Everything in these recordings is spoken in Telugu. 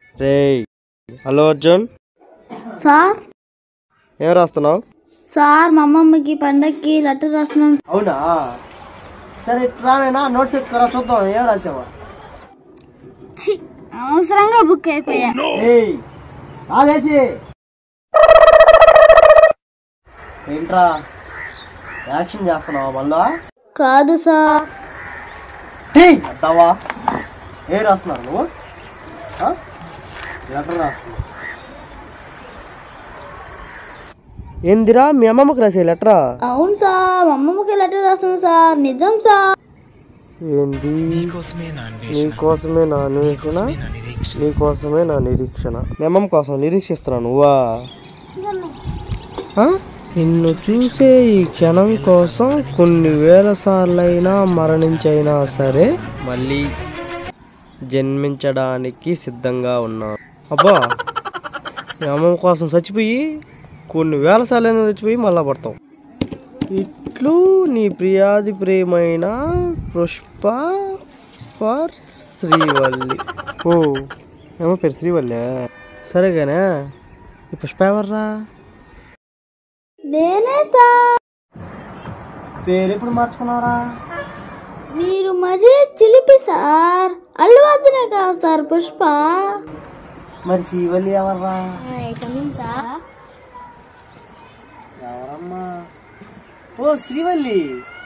రేయ్ హలో అర్జున్ సార్ ఏం రాస్తున్నావు సార్ మా అమ్మమ్మకి పండక్కి లెటర్ రాస్తున్నాను అవునా సరే రానైనా నోట్స్ ఎత్తుకురా చూద్దాం ఏం రాసావా ఛీ, అనవసరంగా బుక్ అయిపోయా ఏయ్ రాలేసి ఏంట్రా యాక్షన్ చేస్తున్నావా మళ్ళా కాదు సార్ టీ అద్దావా ఏం రాస్తున్నారు నువ్వు ఆ? లెటర్ రాస్తున్నావు ఏందిరా మీ అమ్మమ్మకి రాసే లెటరా అవును సార్ మా అమ్మమ్మకి లెటర్ రాస్తున్నాను సార్ నిజం సార్ ఏంది నీకోసమే నా అన్వేషణ నీకోసమే నా నిరీక్షణ మీ అమ్మమ్మ కోసం నిరీక్షిస్తున్నాను నువ్వా ఆ? నిన్ను చూసే ఈ క్షణం కోసం కొన్ని వేల సార్లైనా మరణించైనా సరే మళ్ళీ జన్మించడానికి సిద్ధంగా ఉన్నాను అబ్బా మీ అమ్మమ్మ కోసం చచ్చిపోయి కొన్ని వేల సార్లైనా చచ్చిపోయి మళ్ళా పడతావు ఇట్లు నీ ప్రియాది ప్రేమైన పుష్ప ఫర్ శ్రీవల్లి ఓ ఏమో పేరు శ్రీవల్లి సరేగానే ఈ పుష్ప ఎవర్రా నేనే సార్ పేరు ఎప్పుడు మార్చుకున్నారా మీరు మరీ చిలిపి సార్ అల్లు అర్జునే కాదు సార్ పుష్ప మరి శ్రీవల్లి ఎవర్రా సార్ ఎవరమ్మా ఓ శ్రీవల్లి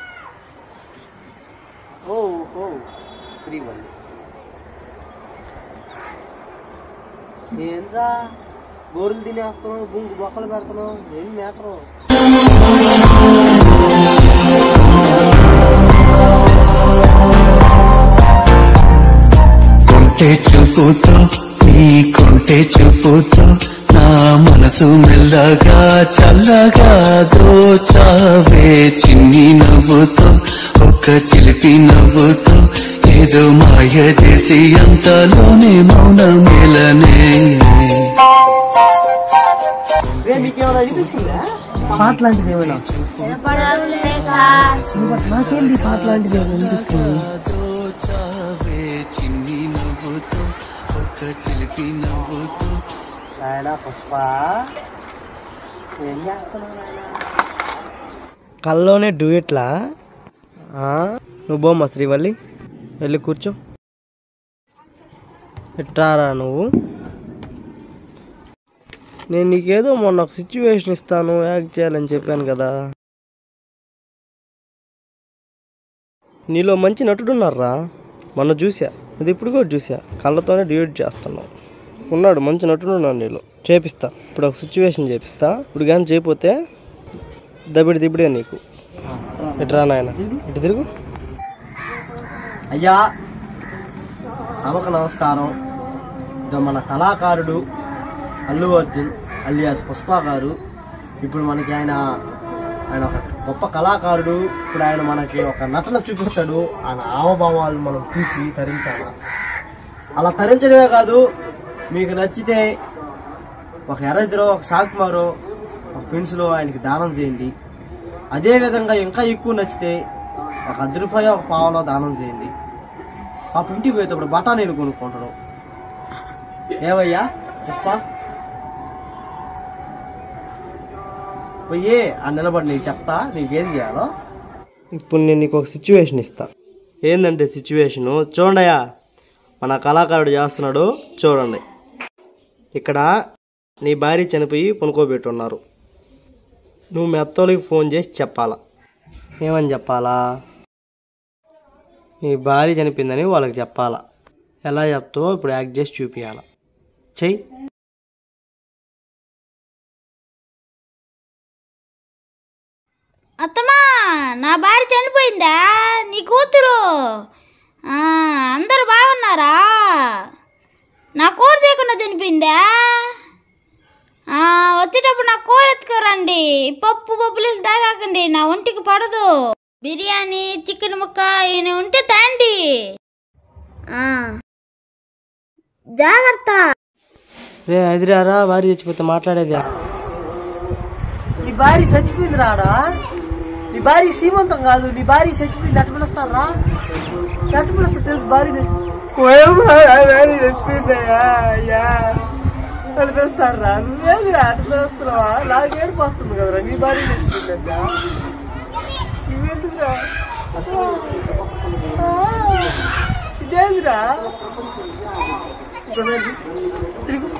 ఓ ఓ శ్రీవల్లి ఏంట్రా గోరులు తినేస్తున్నావు గుంగు బొక్కలు పెడుతున్నావు ఏం మేటరు కొంటె చూపుతో నీ కొంటె చూపుతో నా మనసు మెల్లగా చల్లగా దోచావే చిన్ని నవ్వుతో ఒక్క చిలిపి నవ్వుతో ఏదో మాయ చేసి అంతలోనే మౌన మేలనే నీకేమైనా అనిపిస్తుందా పాట లాంటిది ఏమైనా నాకేంటి పాట లాంటిది ఏమైనా అనిపిస్తుంది దోచావే చిన్ని నవ్వుతో ఒక్క చిలిపి నవ్వుతో నాయనా పుష్ప ఏం చేస్తున్నావు కల్లోనే డూయట్లా నువ్వు బొమ్మ శ్రీవల్లి వెళ్ళి కూర్చో ఎట్రారా నువ్వు నేను నీకేదో మొన్న ఒక సిచ్యువేషన్ ఇస్తాను యాక్ట్ చేయాలని చెప్పాను కదా నీలో మంచి నటుడు ఉన్నారా మొన్న చూసా అది ఇప్పుడు కూడా చూసా కళ్ళతోనే డ్యూట్ చేస్తున్నావు ఉన్నాడు మంచి నటుడు ఉన్నాడు నీలో చేపిస్తా ఇప్పుడు ఒక సిచ్యువేషన్ చేపిస్తా ఇప్పుడు కానీ చేయకపోతే దబిడి దిబిడే నీకు ఇటు రా నాయన ఇటు తిరుగు అయ్యా సభకు నమస్కారం ఇదో మన కళాకారుడు అల్లు అర్జున్ అలియాస్ పుష్ప గారు ఇప్పుడు మనకి ఆయన ఆయన ఒక గొప్ప కళాకారుడు ఇప్పుడు ఆయన మనకి ఒక నటన చూపిస్తాడు ఆయన హావభావాలు మనం చూసి తరించాలి అలా తరించడమే కాదు మీకు నచ్చితే ఒక ఎరజరో ఒక షాక్ మారో ఒక పెన్సిలో ఆయనకి దానం చేయండి అదే విధంగా ఇంకా ఎక్కువ నచ్చితే ఒక అర్ధ రూపాయ ఒక పావలో దానం చేయండి ఆ ఇంటికి పోయేటప్పుడు బఠానీలు కొనుక్కుంటారు ఏమయ్యా పుష్ప పోయి ఆ నిలబడి నీకు చెప్తా నీకేం చేయాలో ఇప్పుడు నేను నీకు ఒక సిచ్యువేషన్ ఇస్తా ఏంటంటే సిచ్యువేషను చూడయా మన కళాకారుడు చేస్తున్నాడు చూడండి ఇక్కడ నీ భార్య చనిపోయి పనుకోబెట్టున్నారు నువ్వు మీ అత్తోళ్ళకి ఫోన్ చేసి చెప్పాలా ఏమని చెప్పాలా నీ భార్య చనిపోయిందని వాళ్ళకి చెప్పాలా ఎలా చెప్తావో ఇప్పుడు యాక్ట్ చేసి చూపించాలా చెయ్యి అత్తమ్మా నా భార్య చనిపోయిందా నీ కూతురు ఆ, అందరూ బాగున్నారా నా కూర చేయకుండా చనిపోయిందా ఆ, వచ్చేటప్పుడు నా కూర ఎత్తుకోరండి పప్పు పప్పులు తాగాకండి నా ఒంటికి పడదు బిర్యానీ చికెన్ ముక్క ఈయన ఉంటే తాండి ఆ, జాగ్రత్త రే ఎదిరారా భార్య చచ్చిపోతే మాట్లాడేది నీ భార్య చచ్చిపోయింది రాడా నీ భార్య సీమంతం కాదు నీ భార్య చచ్చిపోయింది ఎట్ట పిలుస్తారా ఎట్ట పిలుస్తా తెలుసు భార్య చచ్చి- తెచ్చిపోయిందయ్యా అయ్యా అనిపిస్తారా నువ్వేది అనిపిస్తున్నావా నాకు ఏడిపోతుంది కదరా నీ భార్య తెచ్చిపోయిందయ్యా నువ్వెందుకురా ఆ, ఇదేందిరా ఇంకోసారి తిరుగు